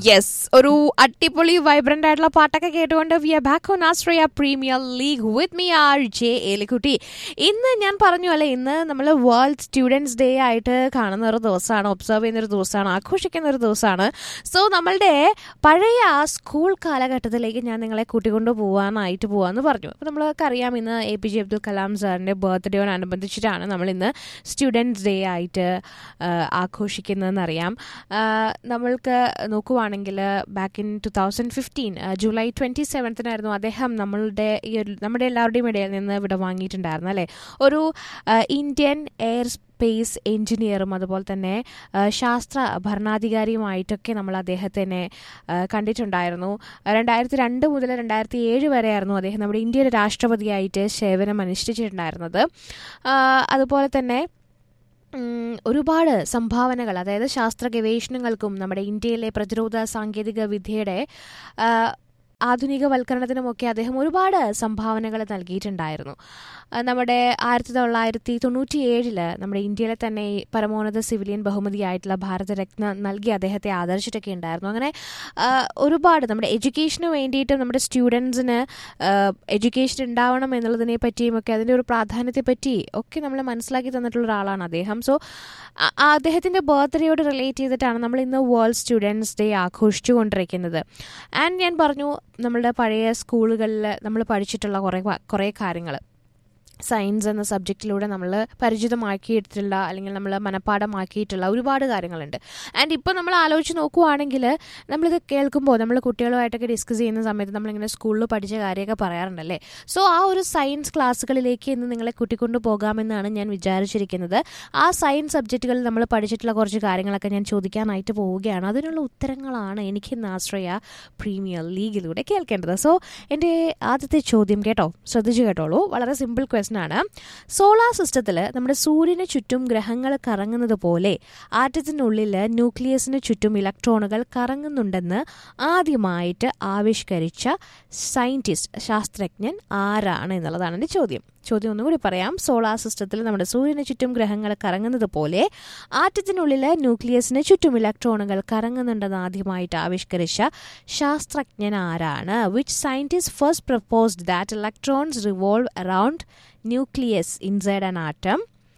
Yes ഒരു അടിപൊളി vibrant ആയിട്ടുള്ള പാട്ടൊക്കെ കേട്ടുകൊണ്ട് we are back on Australia premier league with me R J Elikutty ഇന്ന് ഞാൻ പറഞ്ഞു അല്ലെ ഇന്ന് നമ്മൾ വേൾഡ് സ്റ്റുഡൻസ് ഡേ ആയിട്ട് കാണുന്ന ഒരു ദിവസമാണ് ഒബ്സർവ് ചെയ്യുന്ന ഒരു ദിവസമാണ് ആഘോഷിക്കുന്ന ഒരു ദിവസമാണ് സോ നമ്മളുടെ പഴയ ആ സ്കൂൾ കാലഘട്ടത്തിലേക്ക് ഞാൻ നിങ്ങളെ കൂട്ടിക്കൊണ്ട് പോകാനായിട്ട് പോകാമെന്ന് പറഞ്ഞു അപ്പോൾ നമ്മൾക്ക് അറിയാം ഇന്ന് A P J Abdul Kalam സാറിൻ്റെ ബർത്ത്ഡേയോടനുബന്ധിച്ചിട്ടാണ് നമ്മളിന്ന് സ്റ്റുഡൻസ് ഡേ ആയിട്ട് ആ, ആഘോഷിക്കുന്നതെന്നറിയാം ആ, നമ്മൾക്ക് നോക്കുവാണെങ്കിൽ back in two thousand fifteen July twenty സെവൻത്തിനായിരുന്നു അദ്ദേഹം നമ്മളുടെ ഈ ഒരു നമ്മുടെ എല്ലാവരുടെയും ഇടയിൽ നിന്ന് വിട വാങ്ങിയിട്ടുണ്ടായിരുന്നു അല്ലേ ഒരു ആ, ഇന്ത്യൻ എയർ സ്പേസ് എഞ്ചിനീയറും അതുപോലെ തന്നെ ആ, ശാസ്ത്ര ഭരണാധികാരിയുമായിട്ടൊക്കെ നമ്മൾ അദ്ദേഹത്തിനെ ആ, കണ്ടിട്ടുണ്ടായിരുന്നു രണ്ടായിരത്തി രണ്ട് മുതൽ രണ്ടായിരത്തി ഏഴ് വരെയായിരുന്നു അദ്ദേഹം നമ്മുടെ ഇന്ത്യയുടെ രാഷ്ട്രപതിയായിട്ട് സേവനം അനുഷ്ഠിച്ചിട്ടുണ്ടായിരുന്നത് ആ, അതുപോലെ തന്നെ ഉം, ഒരുപാട് സംഭാവനകൾ അതായത് ശാസ്ത്ര ഗവേഷണങ്ങൾക്കും നമ്മുടെ ഇന്ത്യയിലെ പ്രതിരോധ സാങ്കേതിക വിദ്യയുടെ ആ, ആധുനികവൽക്കരണത്തിനുമൊക്കെ അദ്ദേഹം ഒരുപാട് സംഭാവനകൾ നൽകിയിട്ടുണ്ടായിരുന്നു ആ, നമ്മുടെ ആയിരത്തി തൊള്ളായിരത്തി തൊണ്ണൂറ്റി ഏഴില് നമ്മുടെ ഇന്ത്യയിലെ തന്നെ ഈ പരമോന്നത സിവിലിയൻ ബഹുമതിയായിട്ടുള്ള ഭാരതരത്ന നൽകി അദ്ദേഹത്തെ ആദരിച്ചിട്ടൊക്കെ ഉണ്ടായിരുന്നു അങ്ങനെ ആ, ഒരുപാട് നമ്മുടെ എഡ്യൂക്കേഷന് വേണ്ടിയിട്ട് നമ്മുടെ സ്റ്റുഡൻസിന് എഡ്യൂക്കേഷൻ ഉണ്ടാവണം എന്നുള്ളതിനെ പറ്റിയും ഒക്കെ അതിൻ്റെ ഒരു പ്രാധാന്യത്തെ പറ്റി ഒക്കെ നമ്മൾ മനസ്സിലാക്കി തന്നിട്ടുള്ള ഒരാളാണ് അദ്ദേഹം സോ അദ്ദേഹത്തിൻ്റെ ബർത്ത്ഡേയോട് റിലേറ്റ് ചെയ്തിട്ടാണ് നമ്മൾ ഇന്ന് വേൾഡ് സ്റ്റുഡൻസ് ഡേ ആഘോഷിച്ചു കൊണ്ടിരിക്കുന്നത് ആൻഡ് ഞാൻ പറഞ്ഞു നമ്മളുടെ പഴയ സ്കൂളുകളിൽ നമ്മൾ പഠിച്ചിട്ടുള്ള കുറേ വ- കുറേ കാര്യങ്ങൾ സയൻസ് എന്ന സബ്ജക്റ്റിലൂടെ നമ്മൾ പരിചിതമാക്കിയിട്ടുള്ള അല്ലെങ്കിൽ നമ്മൾ മനഃപ്പാഠമാക്കിയിട്ടുള്ള ഒരുപാട് കാര്യങ്ങളുണ്ട് ആൻഡ് ഇപ്പോൾ നമ്മൾ ആലോചിച്ച് നോക്കുവാണെങ്കിൽ നമ്മളിത് കേൾക്കുമ്പോൾ നമ്മൾ കുട്ടികളുമായിട്ടൊക്കെ ഡിസ്കസ് ചെയ്യുന്ന സമയത്ത് നമ്മളിങ്ങനെ സ്കൂളിൽ പഠിച്ച കാര്യമൊക്കെ പറയാറുണ്ടല്ലേ സോ ആ ഒരു സയൻസ് ക്ലാസ്സുകളിലേക്ക് ഇന്ന് നിങ്ങളെ കൂട്ടിക്കൊണ്ട് പോകാമെന്നാണ് ഞാൻ വിചാരിച്ചിരിക്കുന്നത് ആ സയൻസ് സബ്ജക്റ്റുകളിൽ നമ്മൾ പഠിച്ചിട്ടുള്ള കുറച്ച് കാര്യങ്ങളൊക്കെ ഞാൻ ചോദിക്കാനായിട്ട് പോവുകയാണ് അതിനുള്ള ഉത്തരങ്ങളാണ് എനിക്ക് ഇന്ന് ആശ്രയ പ്രീമിയർ ലീഗിലൂടെ കേൾക്കേണ്ടത് സോ എൻ്റെ ആദ്യത്തെ ചോദ്യം കേട്ടോ ശ്രദ്ധിച്ചു കേട്ടോളൂ വളരെ സിമ്പിൾ ക്വസ്റ്റൻ ആണ് സോളാർ സിസ്റ്റത്തിൽ നമ്മുടെ സൂര്യന് ചുറ്റും ഗ്രഹങ്ങൾ കറങ്ങുന്നത് പോലെ ആറ്റത്തിനുള്ളിൽ ന്യൂക്ലിയസിന് ചുറ്റും ഇലക്ട്രോണുകൾ കറങ്ങുന്നുണ്ടെന്ന് ആദ്യമായിട്ട് ആവിഷ്കരിച്ച സയൻറ്റിസ്റ്റ് ശാസ്ത്രജ്ഞൻ ആരാണ് എന്നുള്ളതാണ് എൻ്റെ ചോദ്യം ചോദ്യം ഒന്നുകൂടി പറയാം സോളാർ സിസ്റ്റത്തിൽ നമ്മുടെ സൂര്യന് ചുറ്റും ഗ്രഹങ്ങൾ കറങ്ങുന്നത് പോലെ ആറ്റത്തിനുള്ളിൽ ന്യൂക്ലിയസിന് ചുറ്റും ഇലക്ട്രോണുകൾ കറങ്ങുന്നുണ്ടെന്ന് ആദ്യമായിട്ട് ആവിഷ്കരിച്ച ശാസ്ത്രജ്ഞൻ ആരാണ് which scientist first proposed that electrons revolve around nucleus inside an atom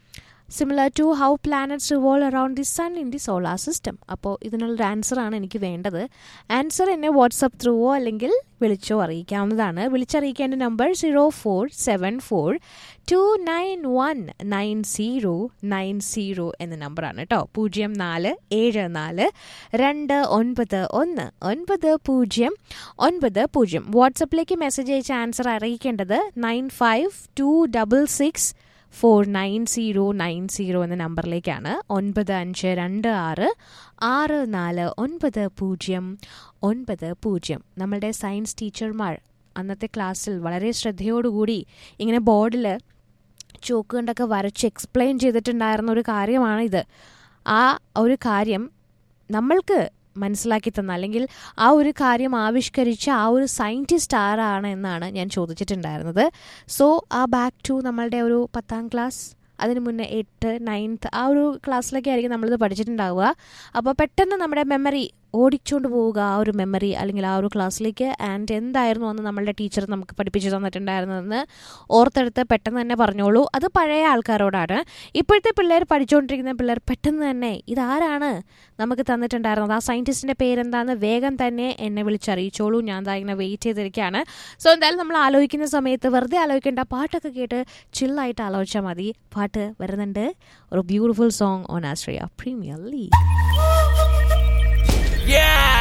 similar to how planets revolve around the sun in the solar system അപ്പോൾ ഇതിനുള്ളൊരു ആൻസറാണ് എനിക്ക് വേണ്ടത് ആൻസർ എന്നെ വാട്സപ്പ് ത്രൂവോ അല്ലെങ്കിൽ വിളിച്ചോ അറിയിക്കാവുന്നതാണ് വിളിച്ചറിയിക്കേണ്ട number zero four seven four two nine one nine zero nine zero എന്ന നമ്പറാണ് കേട്ടോ പൂജ്യം നാല് ഏഴ് നാല് രണ്ട് ഒൻപത് ഒന്ന് ഒൻപത് പൂജ്യം ഒൻപത് പൂജ്യം വാട്സപ്പിലേക്ക് മെസ്സേജ് അയച്ച ആൻസർ അറിയിക്കേണ്ടത് nine five two double six four nine zero nine zero എന്ന നമ്പറിലേക്കാണ് ഒൻപത് അഞ്ച് രണ്ട് ആറ് ആറ് നാല് ഒൻപത് പൂജ്യം ഒൻപത് പൂജ്യം നമ്മളുടെ സയൻസ് ടീച്ചർമാർ അന്നത്തെ ക്ലാസ്സിൽ വളരെ ശ്രദ്ധയോടുകൂടി ഇങ്ങനെ ബോർഡിൽ ചോക്ക് കൊണ്ടൊക്കെ വരച്ച് എക്സ്പ്ലെയിൻ ചെയ്തിട്ടുണ്ടായിരുന്ന ഒരു കാര്യമാണിത് ആ ഒരു കാര്യം നമ്മൾക്ക് മനസ്സിലാക്കി തന്ന അല്ലെങ്കിൽ ആ ഒരു കാര്യം ആവിഷ്കരിച്ച ആ ഒരു സയൻറ്റിസ്റ്റ് ആരാണ് എന്നാണ് ഞാൻ ചോദിച്ചിട്ടുണ്ടായിരുന്നത് സോ ആ ബാക്ക് ടു നമ്മളുടെ ഒരു പത്താം ക്ലാസ് അതിന് മുന്നേ എട്ട് നയൻത്ത് ആ ഒരു ക്ലാസ്സിലൊക്കെ ആയിരിക്കും നമ്മളിത് പഠിച്ചിട്ടുണ്ടാവുക അപ്പോൾ പെട്ടെന്ന് നമ്മുടെ മെമ്മറി ഓടിച്ചുകൊണ്ട് പോവുക ആ ഒരു മെമ്മറി അല്ലെങ്കിൽ ആ ഒരു ക്ലാസ്സിലേക്ക് ആൻഡ് എന്തായിരുന്നു അന്ന് നമ്മളുടെ ടീച്ചർ നമുക്ക് പഠിപ്പിച്ചു തന്നിട്ടുണ്ടായിരുന്നതെന്ന് ഓർത്തെടുത്ത് പെട്ടെന്ന് തന്നെ പറഞ്ഞോളൂ അത് പഴയ ആൾക്കാരോടാണ് ഇപ്പോഴത്തെ പിള്ളേർ പഠിച്ചുകൊണ്ടിരിക്കുന്ന പിള്ളേർ പെട്ടെന്ന് തന്നെ ഇതാരാണ് നമുക്ക് തന്നിട്ടുണ്ടായിരുന്നത് ആ സയൻറ്റിസ്റ്റിൻ്റെ പേരെന്താന്ന് വേഗം തന്നെ എന്നെ വിളിച്ചറിയിച്ചോളൂ ഞാൻ ദാ ഇങ്ങനെ വെയിറ്റ് ചെയ്തിരിക്കുകയാണ് സോ എന്തായാലും നമ്മൾ ആലോചിക്കുന്ന സമയത്ത് വെറുതെ ആലോചിക്കേണ്ട പാട്ടൊക്കെ കേട്ട് ചില്ലായിട്ട് ആലോചിച്ചാൽ മതി പാട്ട് വരുന്നുണ്ട് ഒരു beautiful song on Ashraya premier league Yeah!